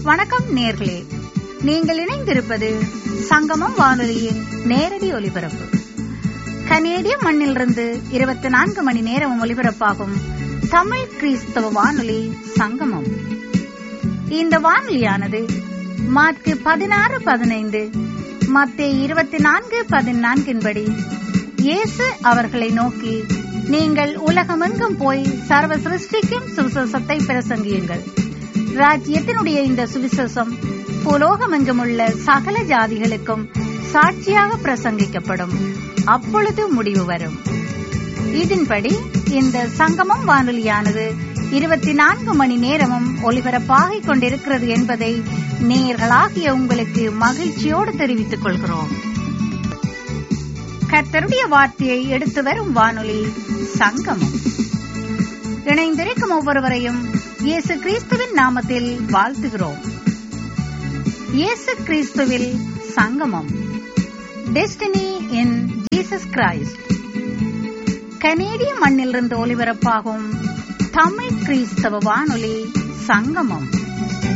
வணக்கம் நேர்களே நீங்கள் இணைந்திருப்பது சங்கமம் வானொலியின் நேரடி ஒலிபரப்பு கனேடிய மண்ணிலிருந்து இருபத்தி நான்கு மணி நேரம் ஒலிபரப்பாகும் தமிழ் கிறிஸ்தவ வானொலி சங்கமம் இந்த வானொலியானது மார்க்கு பதினாறு பதினைந்து மத்திய இருபத்தி நான்கு பதினான்கின்படி இயேசு அவர்களை நோக்கி நீங்கள் உலகமெங்கும் போய் சர்வ சிருஷ்டிக்கும் சுவிசேஷத்தை பிரசங்கியுங்கள் ராஜ்யத்தினுடைய இந்த சுவிசேஷம் புலோகமெங்கும் உள்ள சகல ஜாதிகளுக்கும் சாட்சியாக பிரசங்கிக்கப்படும் அப்பொழுது முடிவு வரும் இதன்படி இந்த சங்கமம் வானொலியானது இருபத்தி நான்கு மணி நேரமும் ஒலிபரப்பாகிக் கொண்டிருக்கிறது என்பதை நேயர்களாகிய உங்களுக்கு மகிழ்ச்சியோடு தெரிவித்துக் கொள்கிறோம் கர்த்தருடைய வார்த்தையை எடுத்து வரும் வானொலி சங்கமம் இணைந்திருக்கும் ஒவ்வொருவரையும் இயேசு கிறிஸ்துவின் நாமத்தில் வாழ்த்துகிறோம் இயேசு கிறிஸ்துவில் சங்கமம் டெஸ்டினி இன் ஜீசஸ் கிரைஸ்ட் கனேடிய மண்ணிலிருந்து ஒலிபரப்பாகும் தமிழ் கிறிஸ்தவ வானொலி சங்கமம்